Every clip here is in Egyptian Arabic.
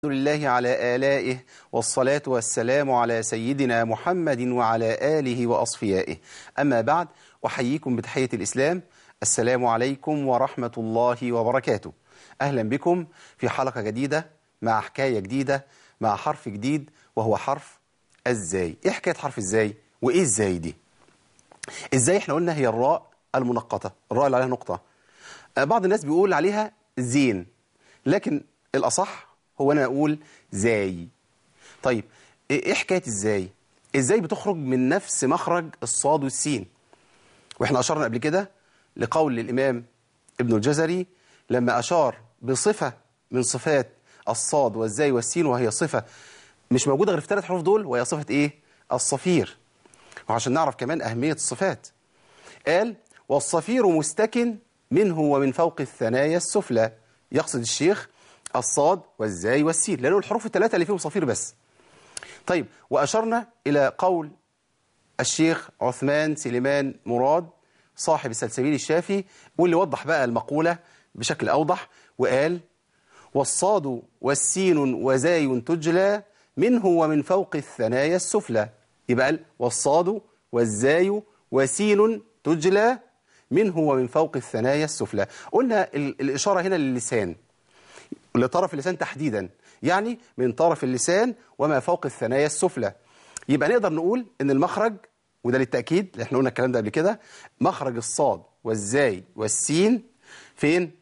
لله على آلائه والصلاة والسلام على سيدنا محمد وعلى آله وأصفيائه أما بعد أحييكم بتحية الإسلام السلام عليكم ورحمة الله وبركاته أهلا بكم في حلقة جديدة مع حكاية جديدة مع حرف جديد وهو حرف الزاي إيه حكاية حرف الزاي وإيه الزاي دي الزاي احنا قلنا هي الراء المنقطة الراء اللي عليها نقطة بعض الناس بيقول عليها زين لكن الأصح هو أنا أقول زاي طيب إيه حكاية الزاي إزاي بتخرج من نفس مخرج الصاد والسين وإحنا أشرنا قبل كده لقول الإمام ابن الجزري لما أشار بصفة من صفات الصاد والزاي والسين وهي صفة مش موجودة غير في ثلاث حروف دول وهي صفة إيه الصفير وعشان نعرف كمان أهمية الصفات قال والصفير مستكن منه ومن فوق الثنايا السفلى يقصد الشيخ الصاد والزاي والسين لأنه الحروف الثلاثة اللي فيهم صفير بس طيب وأشرنا إلى قول الشيخ عثمان سليمان مراد صاحب السلسبيل الشافي واللي وضح بقى المقولة بشكل أوضح وقال والصاد والسين وزاي تجلى منه ومن فوق الثنايا السفلى يبقى قال والصاد والزاي وسين تجلى منه ومن فوق الثنايا السفلى قلنا الإشارة هنا للسان لطرف اللسان تحديدا يعني من طرف اللسان وما فوق الثنايا السفلى يبقى نقدر نقول ان المخرج وده للتأكيد اللي احنا قلنا الكلام ده قبل كده مخرج الصاد والزاي والسين فين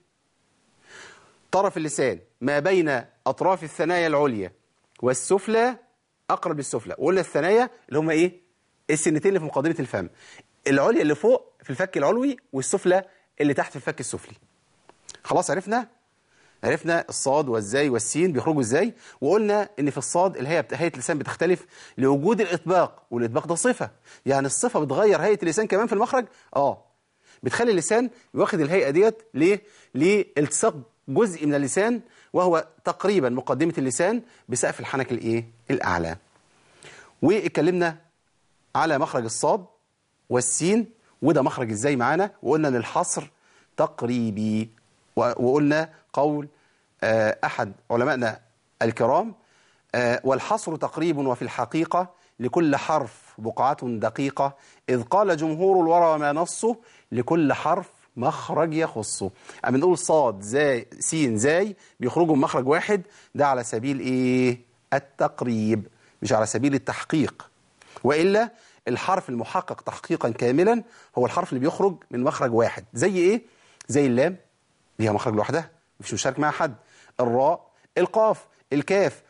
طرف اللسان ما بين أطراف الثنايا العليا والسفلى أقرب للسفلى وقلنا الثنايا اللي هم إيه السنتين اللي في مقدمة الفم العليا اللي فوق في الفك العلوي والسفلى اللي تحت في الفك السفلي خلاص عرفنا عرفنا الصاد والزاي والسين بيخرجوا ازاي وقلنا ان في الصاد الهيئه هيئه اللسان بتختلف لوجود الاطباق والاطباق ده صفه يعني الصفه بتغير هيئه اللسان كمان في المخرج اه بتخلي اللسان واخد الهيئه ديت ليه لالتصاق جزء من اللسان وهو تقريبا مقدمه اللسان بسقف الحنك الايه الاعلى واتكلمنا على مخرج الصاد والسين وده مخرج ازاي معانا وقلنا ان الحصر تقريبي وقلنا قول أحد علمائنا الكرام والحصر تقريب وفي الحقيقة لكل حرف بقعة دقيقة إذ قال جمهور الورى وما نصه لكل حرف مخرج يخصه أما نقول صاد زاي سين زاي بيخرجوا من مخرج واحد ده على سبيل إيه التقريب مش على سبيل التحقيق وإلا الحرف المحقق تحقيقا كاملا هو الحرف اللي بيخرج من مخرج واحد زي إيه زي اللام ليها مخرج لوحدها مش مشارك مع حد الراء القاف الكاف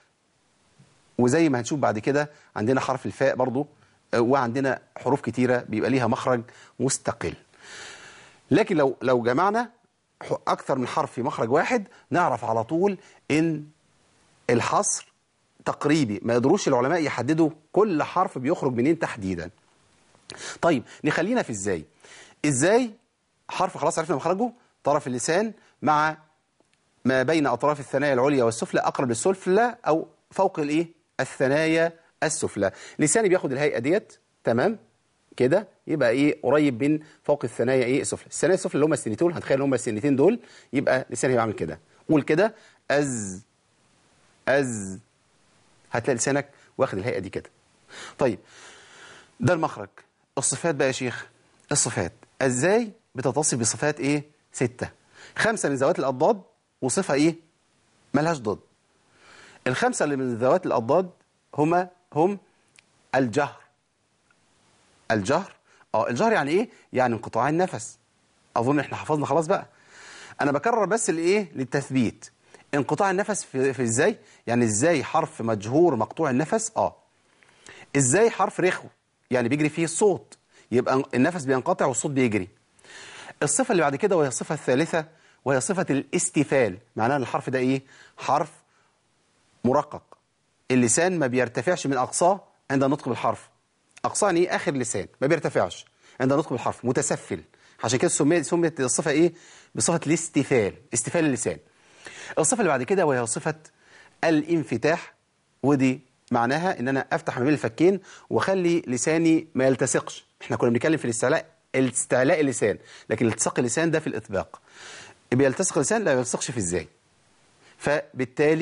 وزي ما هنشوف بعد كده عندنا حرف الفاء برضو وعندنا حروف كتيرة بيبقى ليها مخرج مستقل لكن لو لو جمعنا أكثر من حرف في مخرج واحد نعرف على طول إن الحصر تقريبي ما يقدروش العلماء يحددوا كل حرف بيخرج منين تحديدا طيب نخلينا في ازاي ازاي حرف خلاص عرفنا مخرجه طرف اللسان مع ما بين أطراف الثنايا العليا والسفلى أقرب للسفلى أو فوق الإيه؟ الثنايا السفلى لساني بياخد الهيئة ديت تمام كده يبقى إيه قريب من فوق الثنايا إيه السفلى الثنايا السفلى اللي هم السنتين هتخيل هم السنتين دول يبقى لساني بيعمل كده قول كده أز أز هتلاقي لسانك واخد الهيئة دي كده طيب ده المخرج الصفات بقى يا شيخ الصفات ازاي بتتصف بصفات ايه ستة خمسة من ذوات الأضداد وصفة إيه؟ ملهاش ضد الخمسة اللي من ذوات الأضداد هما هم الجهر الجهر اه الجهر يعني إيه؟ يعني انقطاع النفس أظن إحنا حفظنا خلاص بقى أنا بكرر بس لإيه؟ للتثبيت انقطاع النفس في, في إزاي؟ يعني إزاي حرف مجهور مقطوع النفس؟ آه إزاي حرف رخو؟ يعني بيجري فيه الصوت يبقى النفس بينقطع والصوت بيجري الصفة اللي بعد كده وهي الصفة الثالثة وهي صفة الاستفال معناها ان الحرف ده ايه حرف مرقق اللسان ما بيرتفعش من أقصاه عند النطق بالحرف أقصاه يعني ايه آخر لسان ما بيرتفعش عند النطق بالحرف متسفل عشان كده سميت سميت الصفة ايه بصفة الاستفال استفال اللسان الصفة اللي بعد كده وهي صفة الانفتاح ودي معناها ان انا افتح ما بين الفكين واخلي لساني ما يلتصقش احنا كنا بنتكلم في الاستعلاء استعلاء اللسان لكن التصاق اللسان ده في الإطباق بيلتصق اللسان لا يلتصقش في ازاي فبالتالي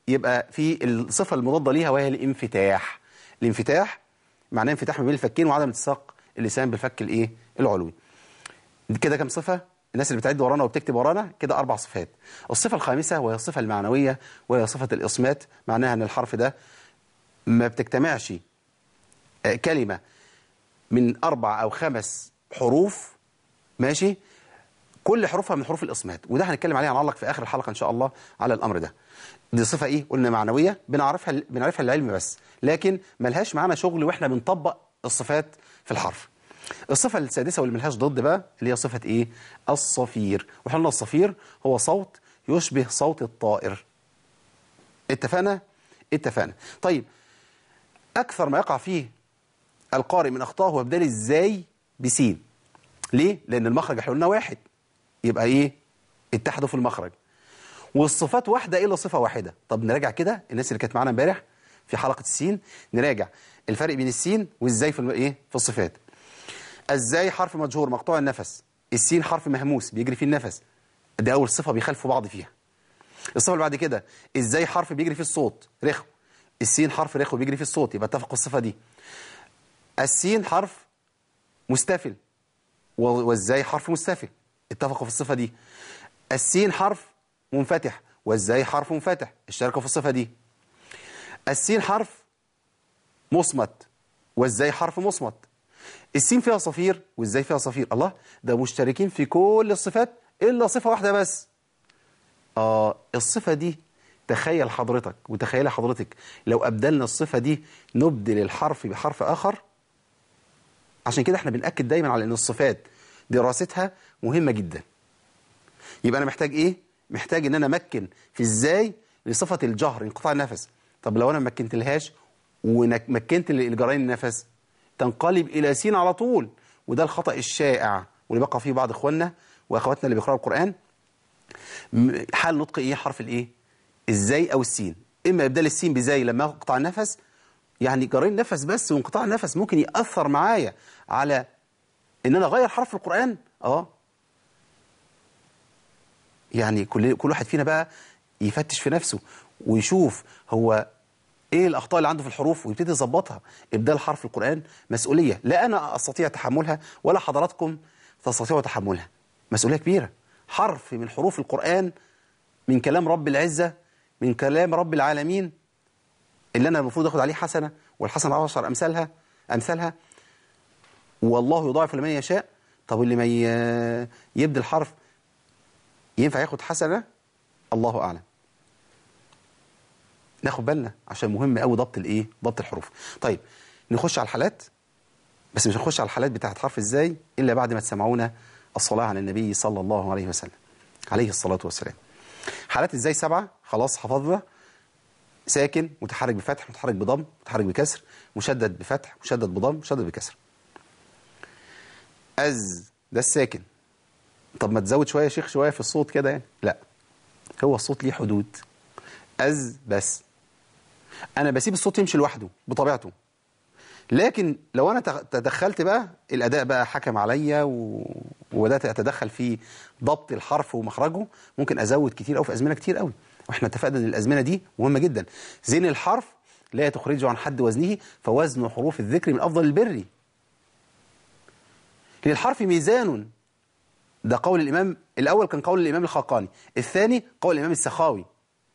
يبقى في الصفة المضادة ليها وهي الانفتاح الانفتاح معناه انفتاح ما بين الفكين وعدم التصاق اللسان بالفك الايه العلوي كده كم صفة الناس اللي بتعد ورانا وبتكتب ورانا كده أربع صفات الصفة الخامسة وهي الصفة المعنوية وهي صفة الإصمات معناها أن الحرف ده ما بتجتمعش آه، كلمة من أربع أو خمس حروف ماشي كل حروفها من حروف الإصمات وده هنتكلم عليه هنعلق في آخر الحلقة إن شاء الله على الأمر ده دي صفة إيه؟ قلنا معنوية بنعرفها بنعرفها العلم بس لكن ملهاش معانا شغل وإحنا بنطبق الصفات في الحرف الصفة السادسة واللي ملهاش ضد بقى اللي هي صفة إيه؟ الصفير وإحنا قلنا الصفير هو صوت يشبه صوت الطائر اتفقنا؟ اتفقنا طيب أكثر ما يقع فيه القارئ من أخطائه هو بدال إزاي بسين ليه؟ لأن المخرج احنا قلنا واحد يبقى إيه؟ اتحدوا في المخرج والصفات واحدة إلا صفة واحدة طب نراجع كده الناس اللي كانت معانا امبارح في حلقة السين نراجع الفرق بين السين والزاي في الم... إيه؟ في الصفات الزاي حرف مجهور مقطوع النفس السين حرف مهموس بيجري فيه النفس دي أول صفة بيخالفوا بعض فيها الصفة اللي بعد كده الزاي حرف بيجري فيه الصوت رخو السين حرف رخو بيجري فيه الصوت يبقى اتفقوا الصفة دي السين حرف مستفل و- والزاي حرف مستفل اتفقوا في الصفة دي السين حرف منفتح والزاي حرف منفتح اشتركوا في الصفة دي السين حرف مصمت والزاي حرف مصمت السين فيها صفير والزاي فيها صفير الله ده مشتركين في كل الصفات إلا صفة واحدة بس آه الصفة دي تخيل حضرتك وتخيل حضرتك لو أبدلنا الصفة دي نبدل الحرف بحرف آخر عشان كده احنا بنأكد دايما على أن الصفات دراستها مهمة جدا يبقى أنا محتاج إيه؟ محتاج أن أنا أمكن في إزاي لصفة الجهر انقطاع النفس طب لو أنا ما مكنت لهاش ومكنت لجرين النفس تنقلب إلى سين على طول وده الخطأ الشائع واللي بقى فيه بعض إخواننا وأخواتنا اللي بيقرأوا القرآن م- حال نطق إيه حرف الإيه الزاي أو السين إما إبدال السين بزاي لما أقطع النفس يعني جرين نفس بس وانقطاع النفس ممكن يأثر معايا على إن أنا أغير حرف القرآن آه يعني كل كل واحد فينا بقى يفتش في نفسه ويشوف هو ايه الاخطاء اللي عنده في الحروف ويبتدي يظبطها ابدال حرف القران مسؤوليه لا انا استطيع تحملها ولا حضراتكم تستطيعوا تحملها مسؤوليه كبيره حرف من حروف القران من كلام رب العزه من كلام رب العالمين اللي انا المفروض اخد عليه حسنه والحسنه عشر امثالها امثالها والله يضاعف لمن يشاء طب اللي ما ي- يبدل حرف ينفع ياخد حسنه الله اعلم ناخد بالنا عشان مهم قوي ضبط الايه ضبط الحروف طيب نخش على الحالات بس مش هنخش على الحالات بتاعت حرف ازاي الا بعد ما تسمعونا الصلاه على النبي صلى الله عليه وسلم عليه الصلاه والسلام حالات ازاي سبعه خلاص حفظنا ساكن متحرك بفتح متحرك بضم متحرك بكسر مشدد بفتح مشدد بضم مشدد بكسر أز ده الساكن طب ما تزود شوية يا شيخ شوية في الصوت كده يعني لا هو الصوت ليه حدود أز بس أنا بسيب الصوت يمشي لوحده بطبيعته لكن لو أنا تغ- تدخلت بقى الأداء بقى حكم عليا و... وبدأت أتدخل في ضبط الحرف ومخرجه ممكن أزود كتير أو في أزمنة كتير قوي واحنا اتفقنا ان الأزمنة دي مهمة جدا زين الحرف لا تخرجه عن حد وزنه فوزن حروف الذكر من أفضل البر للحرف ميزان ده قول الإمام الأول كان قول الإمام الخاقاني الثاني قول الإمام السخاوي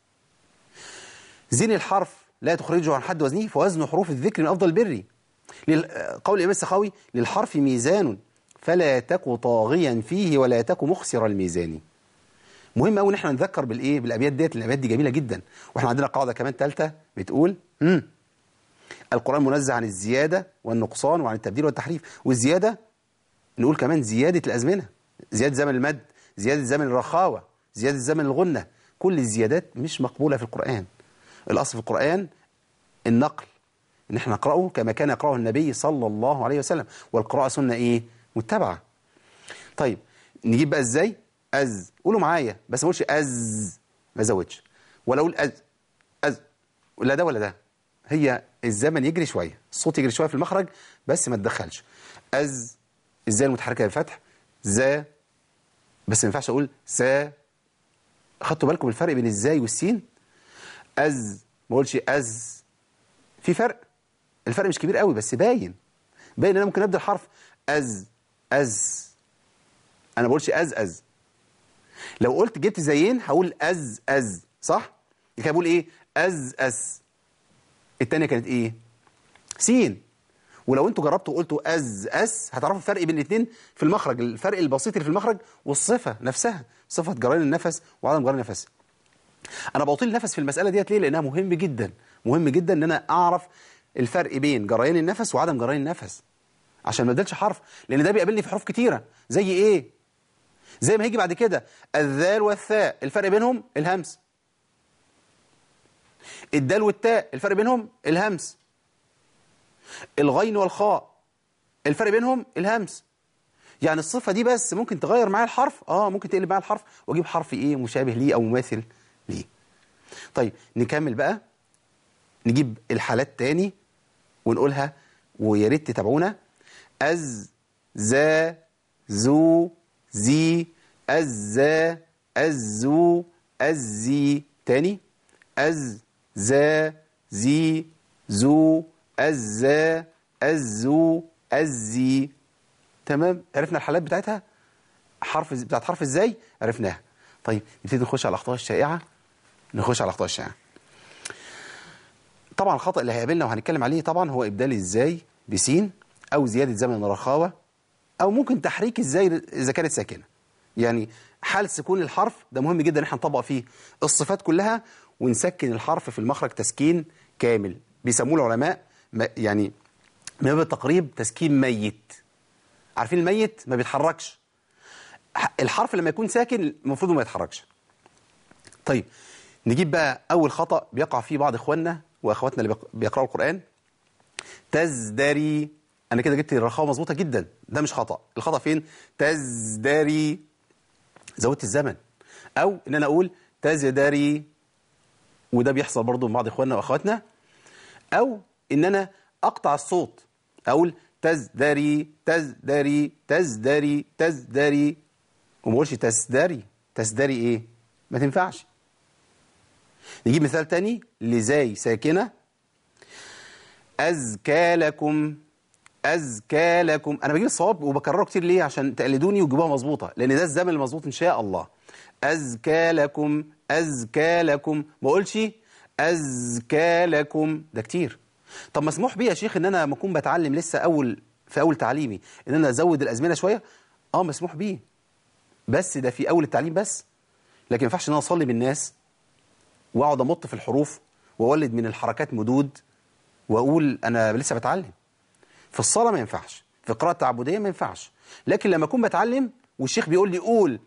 زين الحرف لا تخرجه عن حد وزنه فوزن حروف الذكر من أفضل البر لل- قول الإمام السخاوي للحرف ميزان فلا تك طاغيا فيه ولا تك مخسر الميزان مهم قوي ان احنا نتذكر بالايه بالابيات ديت لان الابيات دي جميله جدا واحنا عندنا قاعده كمان ثالثه بتقول امم القران منزه عن الزياده والنقصان وعن التبديل والتحريف والزياده نقول كمان زياده الازمنه زياده زمن المد زياده زمن الرخاوه زياده زمن الغنه كل الزيادات مش مقبوله في القران الاصل في القران النقل ان احنا نقراه كما كان يقراه النبي صلى الله عليه وسلم والقراءه سنه ايه متبعه طيب نجيب بقى ازاي از قولوا معايا بس ما اقولش از ما ازودش ولا اقول از از لا ده ولا ده هي الزمن يجري شويه الصوت يجري شويه في المخرج بس ما تدخلش از ازاي المتحركه بالفتح ذا بس ما ينفعش اقول سا خدتوا بالكم الفرق بين الزاي والسين أز ما اقولش أز في فرق الفرق مش كبير قوي بس باين باين ان انا ممكن ابدا الحرف أز أز انا ما بقولش أز أز لو قلت جبت زيين هقول أز أز صح؟ كده بقول ايه؟ أز أز التانية كانت ايه؟ سين ولو انتوا جربتوا وقلتوا أز أس هتعرفوا الفرق بين الاثنين في المخرج الفرق البسيط اللي في المخرج والصفة نفسها صفة جريان النفس وعدم جريان النفس انا بطيل النفس في المسألة ديت ليه لانها مهم جدا مهم جدا ان انا اعرف الفرق بين جريان النفس وعدم جريان النفس عشان ما ادلش حرف لان ده بيقابلني في حروف كتيرة زي ايه زي ما هيجي بعد كده الذال والثاء الفرق بينهم الهمس الدال والتاء الفرق بينهم الهمس الغين والخاء الفرق بينهم الهمس يعني الصفة دي بس ممكن تغير معايا الحرف اه ممكن تقلب معايا الحرف واجيب حرف ايه مشابه ليه او مماثل ليه طيب نكمل بقى نجيب الحالات تاني ونقولها ويا ريت تتابعونا از ذا ذو زي الزا الزو الزي تاني از ذا زي ذو الزا الزو الزي تمام عرفنا الحالات بتاعتها حرف بتاعت حرف ازاي عرفناها طيب نبتدي نخش على الاخطاء الشائعه نخش على الاخطاء الشائعه طبعا الخطا اللي هيقابلنا وهنتكلم عليه طبعا هو ابدال ازاي بسين او زياده زمن الرخاوه او ممكن تحريك ازاي اذا كانت ساكنه يعني حال سكون الحرف ده مهم جدا ان احنا نطبق فيه الصفات كلها ونسكن الحرف في المخرج تسكين كامل بيسموه العلماء يعني من باب التقريب تسكين ميت عارفين الميت ما بيتحركش الحرف لما يكون ساكن المفروض ما يتحركش طيب نجيب بقى اول خطأ بيقع فيه بعض اخواننا واخواتنا اللي بيقرأوا القرآن تزدري انا كده جبت الرخاوه مظبوطه جدا ده مش خطأ الخطأ فين تزدري زودت الزمن او ان انا اقول تزدري وده بيحصل برضو من بعض اخواننا واخواتنا او ان انا اقطع الصوت اقول تزدري تزدري تزدري تزدري وما اقولش تزدري تزدري ايه ما تنفعش نجيب مثال تاني لزاي ساكنه ازكى لكم أزكى لكم أنا بجيب الصواب وبكرره كتير ليه عشان تقلدوني وتجيبوها مظبوطة لأن ده الزمن المظبوط إن شاء الله أزكى لكم أزكى لكم ما أقولش أزكى لكم ده كتير طب مسموح بيه يا شيخ إن أنا لما أكون بتعلم لسه أول في أول تعليمي إن أنا أزود الأزمنة شوية آه مسموح بيه بس ده في أول التعليم بس لكن ما ينفعش إن أنا أصلي بالناس وأقعد أمط في الحروف وأولد من الحركات مدود وأقول أنا لسه بتعلم في الصلاة ما ينفعش في قراءة تعبدية ما ينفعش لكن لما أكون بتعلم والشيخ بيقول لي قول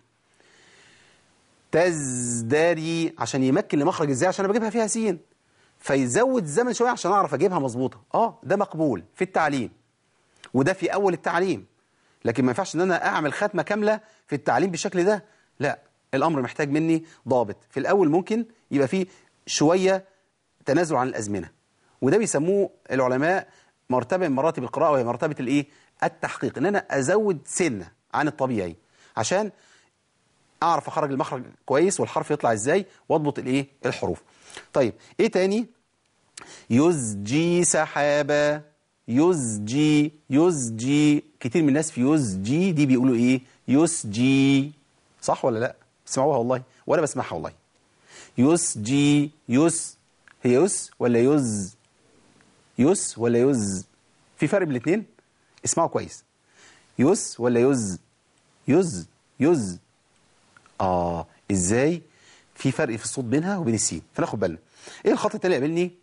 تزدري عشان يمكن لمخرج ازاي عشان انا بجيبها فيها سين فيزود الزمن شوية عشان اعرف اجيبها مظبوطة اه ده مقبول في التعليم وده في اول التعليم لكن ما ينفعش ان انا اعمل ختمة كاملة في التعليم بالشكل ده لا الامر محتاج مني ضابط في الاول ممكن يبقى فيه شوية تنازل عن الازمنة وده بيسموه العلماء مرتبة من مراتب القراءة وهي مرتبة الايه التحقيق ان انا ازود سنة عن الطبيعي عشان اعرف اخرج المخرج كويس والحرف يطلع ازاي واضبط الايه الحروف طيب ايه تاني يزجي سحابة يزجي يزجي كتير من الناس في يزجي دي بيقولوا ايه يسجي صح ولا لا بتسمعوها والله ولا بسمعها والله يسجي يس هي يس ولا يز يس ولا يز في فرق بين الاثنين اسمعوا كويس يس ولا يز يز يز اه ازاي في فرق في الصوت بينها وبين السين فناخد بالنا ايه الخط التاني اللي قابلني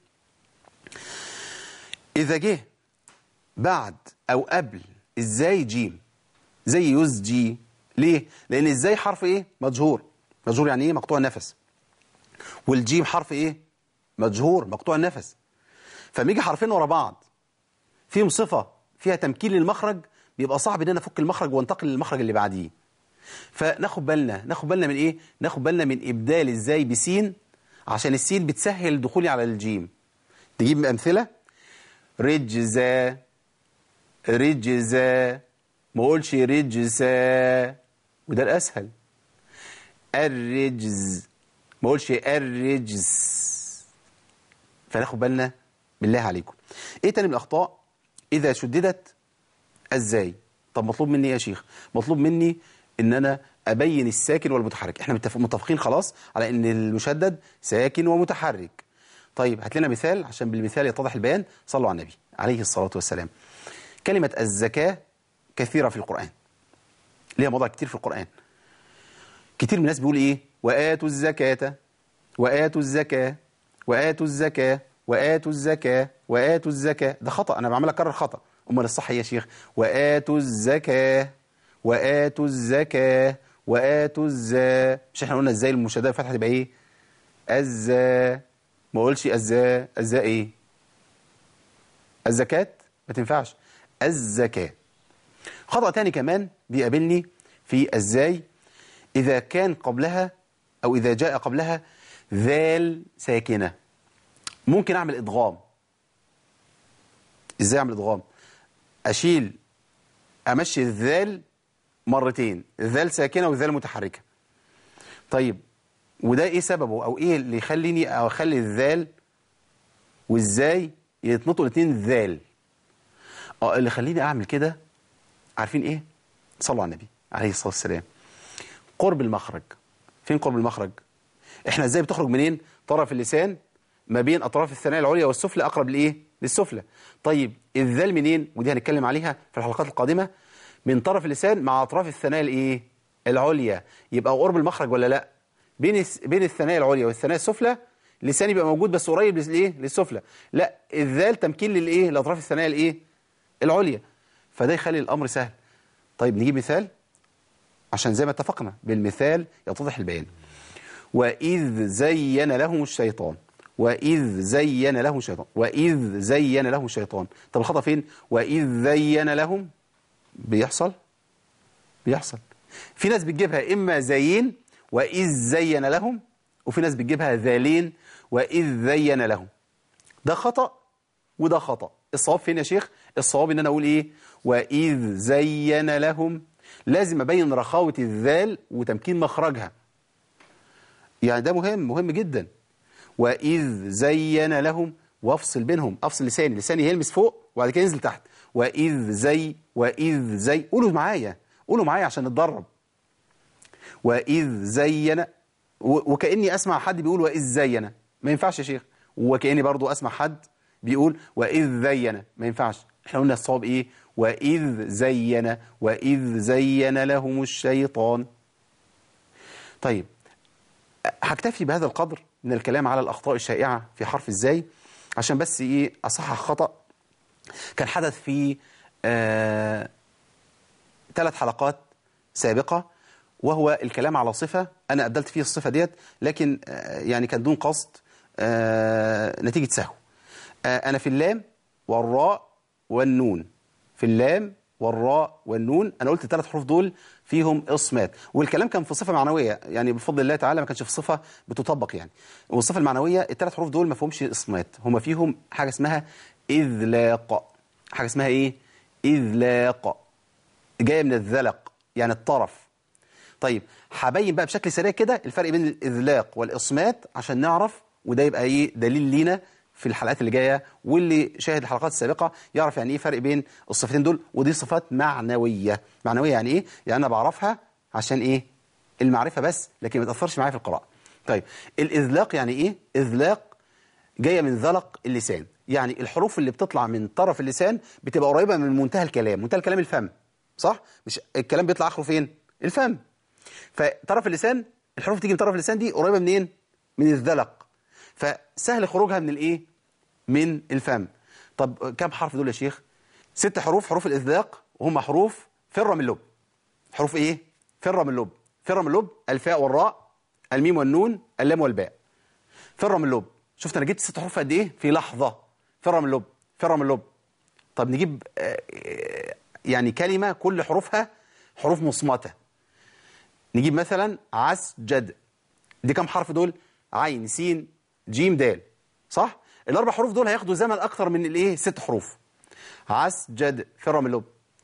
اذا جه بعد او قبل ازاي جيم زي يزجي ليه لان ازاي حرف ايه مجهور مجهور يعني ايه مقطوع النفس والجيم حرف ايه مجهور مقطوع النفس فلما يجي حرفين ورا بعض فيهم صفة فيها تمكين للمخرج بيبقى صعب ان انا افك المخرج وانتقل للمخرج اللي بعديه فناخد بالنا ناخد بالنا من ايه ناخد بالنا من ابدال ازاي بسين عشان السين بتسهل دخولي على الجيم تجيب امثله رجزا رجزا ما اقولش رجزا وده الاسهل الرجز ما اقولش الرجز فناخد بالنا بالله عليكم ايه تاني من الاخطاء اذا شددت ازاي طب مطلوب مني ايه يا شيخ مطلوب مني ان انا ابين الساكن والمتحرك احنا متفق- متفقين خلاص على ان المشدد ساكن ومتحرك طيب هات لنا مثال عشان بالمثال يتضح البيان صلوا على النبي عليه الصلاة والسلام كلمة الزكاة كثيرة في القرآن ليها موضع كتير في القرآن كتير من الناس بيقول ايه وآتوا الزكاة وآتوا الزكاة وآتوا الزكاة وآتوا الزكاة وآتوا الزكاة ده خطأ أنا بعمل أكرر خطأ أمال الصح إيه يا شيخ وآتوا الزكاة وآتوا الزكاة وآتوا الزا مش احنا قلنا ازاي المشددة الفتحة تبقى ايه الزا ما اقولش الزا الزا ايه الزكاة ما تنفعش الزكاة خطأ تاني كمان بيقابلني في ازاي إذا كان قبلها أو إذا جاء قبلها ذال ساكنة ممكن أعمل إدغام إزاي أعمل إدغام أشيل أمشي الذال مرتين الذال ساكنة والذال متحركة طيب وده إيه سببه أو إيه اللي يخليني أو أخلي الذال وإزاي يتنطوا الاثنين ذال اه اللي خليني أعمل كده عارفين إيه صلوا على النبي عليه الصلاة والسلام قرب المخرج فين قرب المخرج احنا ازاي بتخرج منين طرف اللسان ما بين اطراف الثنايا العليا والسفلى اقرب لايه للسفلى طيب الذال منين ودي هنتكلم عليها في الحلقات القادمه من طرف اللسان مع اطراف الثنايا الايه العليا يبقى قرب المخرج ولا لا بين الس- بين الثنايا العليا والثنايا السفلى اللسان يبقى موجود بس قريب للايه للسفلى لا الذال تمكين للايه لاطراف الثنايا الايه العليا فده يخلي الامر سهل طيب نجيب مثال عشان زي ما اتفقنا بالمثال يتضح البيان وإذ زين لهم الشيطان وإذ زين لهم الشيطان وإذ زين لهم الشيطان طب الخطأ فين وإذ زين لهم بيحصل بيحصل في ناس بتجيبها إما زين وإذ زين لهم وفي ناس بتجيبها ذالين وإذ زين لهم ده خطأ وده خطأ الصواب فين يا شيخ الصواب ان انا اقول ايه واذ زين لهم لازم ابين رخاوة الذال وتمكين مخرجها يعني ده مهم مهم جدا واذ زين لهم وافصل بينهم افصل لساني لساني يلمس فوق وبعد كده ينزل تحت واذ زي واذ زي قولوا معايا قولوا معايا عشان نتدرب وإذ زين و- وكأني أسمع حد بيقول وإذ زين ما ينفعش يا شيخ وكأني برضو أسمع حد بيقول وإذ زين ما ينفعش احنا قلنا الصواب إيه وإذ زين وإذ زين لهم الشيطان طيب هكتفي بهذا القدر من الكلام على الأخطاء الشائعة في حرف الزاي عشان بس إيه أصحح خطأ كان حدث في آه ثلاث حلقات سابقة وهو الكلام على صفة أنا أبدلت فيه الصفة ديت لكن آه، يعني كان دون قصد آه، نتيجة سهو آه، أنا في اللام والراء والنون في اللام والراء والنون أنا قلت الثلاث حروف دول فيهم إصمات والكلام كان في صفة معنوية يعني بفضل الله تعالى ما كانش في صفة بتطبق يعني والصفة المعنوية الثلاث حروف دول ما فيهمش إصمات هم فيهم حاجة اسمها إذلاق حاجة اسمها إيه إذلاق جايه من الذلق يعني الطرف طيب هبين بقى بشكل سريع كده الفرق بين الاذلاق والاصمات عشان نعرف وده يبقى ايه دليل لينا في الحلقات اللي جايه واللي شاهد الحلقات السابقه يعرف يعني ايه فرق بين الصفتين دول ودي صفات معنويه معنويه يعني ايه يعني انا بعرفها عشان ايه المعرفه بس لكن ما تاثرش معايا في القراءه طيب الاذلاق يعني ايه اذلاق جايه من ذلق اللسان يعني الحروف اللي بتطلع من طرف اللسان بتبقى قريبه من منتهى الكلام منتهى الكلام الفم صح مش الكلام بيطلع اخره فين الفم فطرف اللسان الحروف تيجي من طرف اللسان دي قريبه منين من الذلق فسهل خروجها من الايه من الفم طب كم حرف دول يا شيخ ست حروف حروف الاذلاق وهم حروف فره من اللب حروف ايه فره من اللب فره من اللب الفاء والراء الميم والنون اللام والباء فره من اللب شفت انا جبت ست حروف قد ايه في لحظه فره من اللب فره من اللب طب نجيب آه، آه، يعني كلمه كل حروفها حروف مصمته نجيب مثلا عسجد دي كم حرف دول عين سين جيم دال صح الاربع حروف دول هياخدوا زمن اكتر من الايه ست حروف عسجد فره من اللب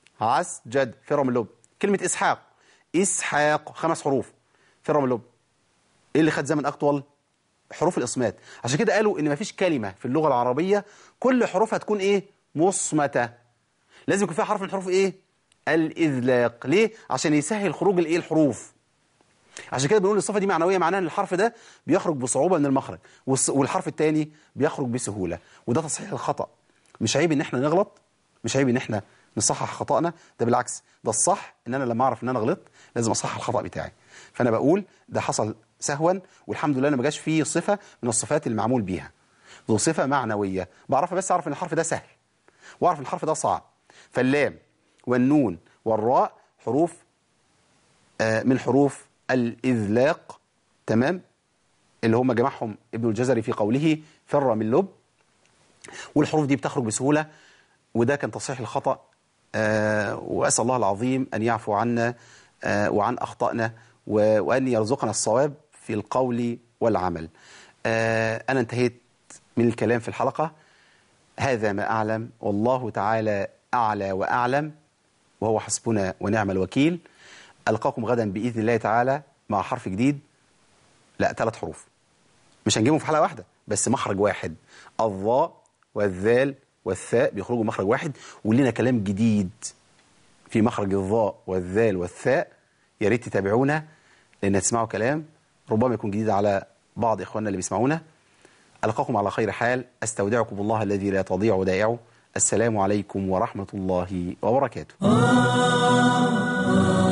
عسجد فره من اللب كلمه اسحاق اسحاق خمس حروف فره من اللب ايه اللي خد زمن اطول حروف الإصمات عشان كده قالوا إن مفيش كلمة في اللغة العربية كل حروفها تكون إيه مصمتة لازم يكون فيها حرف من حروف إيه الإذلاق ليه عشان يسهل خروج الإيه الحروف عشان كده بنقول الصفة دي معنوية معناها ان الحرف ده بيخرج بصعوبة من المخرج والص- والحرف الثاني بيخرج بسهولة وده تصحيح الخطأ مش عيب ان احنا نغلط مش عيب ان احنا نصحح خطأنا ده بالعكس ده الصح ان انا لما اعرف ان انا غلطت لازم اصحح الخطأ بتاعي فانا بقول ده حصل سهوا والحمد لله انا ما جاش فيه صفة من الصفات اللي معمول بيها ذو صفة معنوية بعرفها بس اعرف ان الحرف ده سهل واعرف ان الحرف ده صعب فاللام والنون والراء حروف آه، من حروف الإذلاق تمام اللي هم جمعهم ابن الجزري في قوله فر من لب والحروف دي بتخرج بسهولة وده كان تصحيح الخطأ آه، وأسأل الله العظيم أن يعفو عنا آه، وعن أخطائنا و- وأن يرزقنا الصواب في القول والعمل آه، أنا انتهيت من الكلام في الحلقة هذا ما أعلم والله تعالى أعلى وأعلم وهو حسبنا ونعم الوكيل ألقاكم غدا بإذن الله تعالى مع حرف جديد لا ثلاث حروف مش هنجيبهم في حلقة واحدة بس مخرج واحد الضاء والذال والثاء بيخرجوا مخرج واحد ولنا كلام جديد في مخرج الضاء والذال والثاء يا ريت تتابعونا لأن تسمعوا كلام ربما يكون جديد على بعض إخواننا اللي بيسمعونا ألقاكم على خير حال أستودعكم الله الذي لا تضيع ودائعه السلام عليكم ورحمة الله وبركاته